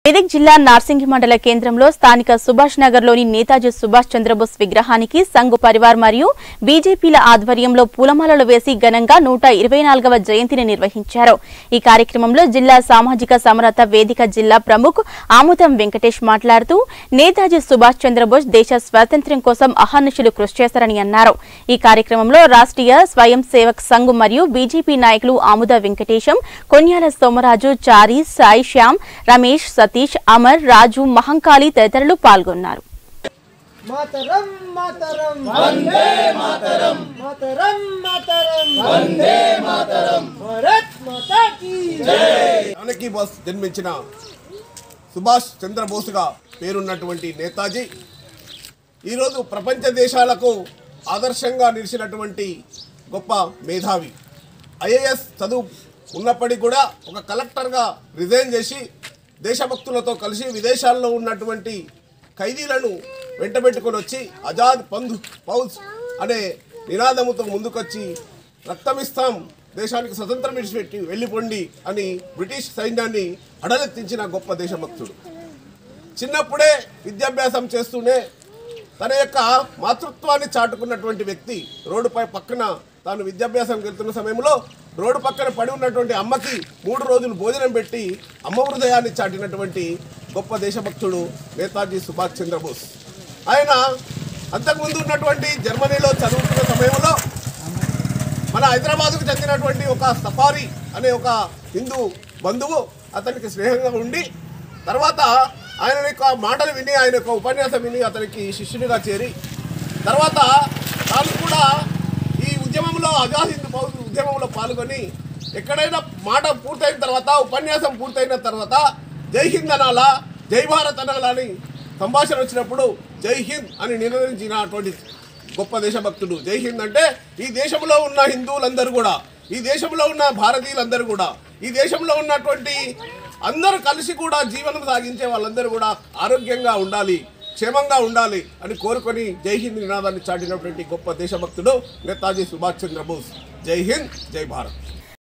మెదక్ జిల్లా నార్సింగి మండల కేంద్రంలో స్థానిక సుభాష్ నగర్ లోని నేతాజీ సుభాష్ చంద్రబోస్ విగ్రహానికి సంఘు పరివార్ మరియు బీజేపీల ఆధ్వర్యంలో పూలమాలలు వేసి ఘనంగా నూట ఇరవై నాలుగవ జయంతిని నిర్వహించారు ఈ కార్యక్రమంలో జిల్లా సామాజిక సమరత వేదిక జిల్లా ప్రముఖ్ ఆముదం వెంకటేష్ మాట్లాడుతూ నేతాజీ సుభాష్ చంద్రబోస్ దేశ స్వాతంత్ర్యం కోసం అహర్నిశలు కృషి చేశారని అన్నారు ఈ కార్యక్రమంలో రాష్ట్రీయ స్వయం సేవక్ సంఘ్ మరియు బీజేపీ నాయకులు ఆముద వెంకటేశం కొన్యాల సోమరాజు చారి సాయి శ్యామ్ రమేష్ సతీష్ అమర్ రాజు మహంకాళి తదితరులు పాల్గొన్నారు మాతరం మాతరం వందే మాతరం మాతరం మాతరం వందే మాతరం భారత్ మాతా కీ జానకి బోస్ జన్మించిన సుభాష్ చంద్రబోస్గా పేరున్నటువంటి నేతాజీ ఈరోజు ప్రపంచ దేశాలకు ఆదర్శంగా నిలిచినటువంటి గొప్ప మేధావి ఐఏఎస్ చదువు ఉన్నప్పటికీ కూడా ఒక కలెక్టర్గా రిజైన్ చేసి దేశభక్తులతో కలిసి విదేశాల్లో ఉన్నటువంటి ఖైదీలను వెంటబెట్టుకొని వచ్చి ఆజాద్ పంధు పౌజ్ అనే నినాదముతో ముందుకొచ్చి రక్తమిస్తాం దేశానికి స్వతంత్రం విడిచిపెట్టి వెళ్ళిపోండి అని బ్రిటిష్ సైన్యాన్ని అడలెత్తించిన గొప్ప దేశభక్తుడు చిన్నప్పుడే విద్యాభ్యాసం చేస్తూనే తన యొక్క మాతృత్వాన్ని చాటుకున్నటువంటి వ్యక్తి రోడ్డుపై పక్కన తాను విద్యాభ్యాసం వెళ్తున్న సమయంలో రోడ్డు పక్కన పడి ఉన్నటువంటి అమ్మకి మూడు రోజులు భోజనం పెట్టి అమ్మ హృదయాన్ని చాటినటువంటి గొప్ప దేశభక్తుడు నేతాజీ సుభాష్ చంద్రబోస్ ఆయన అంతకుముందు ఉన్నటువంటి జర్మనీలో చదువుతున్న సమయంలో మన హైదరాబాద్కు చెందినటువంటి ఒక సఫారీ అనే ఒక హిందూ బంధువు అతనికి స్నేహంగా ఉండి తర్వాత ఆయన యొక్క మాటలు విని ఆయన యొక్క ఉపన్యాసం విని అతనికి శిష్యునిగా చేరి తర్వాత తాను కూడా ఈ ఉద్యమంలో ఆజాద్ హింద్ ఫౌజ్ ఉద్యమంలో పాల్గొని ఎక్కడైనా మాట పూర్తయిన తర్వాత ఉపన్యాసం పూర్తయిన తర్వాత జై హింద్ అనాలా జై భారత్ అనాలా అని సంభాషణ వచ్చినప్పుడు జై హింద్ అని నిర్ణయించినటువంటి గొప్ప దేశభక్తుడు జై హింద్ అంటే ఈ దేశంలో ఉన్న హిందువులందరూ కూడా ఈ దేశంలో ఉన్న భారతీయులందరూ కూడా ఈ దేశంలో ఉన్నటువంటి అందరూ కలిసి కూడా జీవనం సాగించే వాళ్ళందరూ కూడా ఆరోగ్యంగా ఉండాలి క్షేమంగా ఉండాలి అని కోరుకొని జై హింద్ నినాదాన్ని చాటినటువంటి గొప్ప దేశభక్తుడు నేతాజీ సుభాష్ చంద్రబోస్ జై హింద్ జై భారత్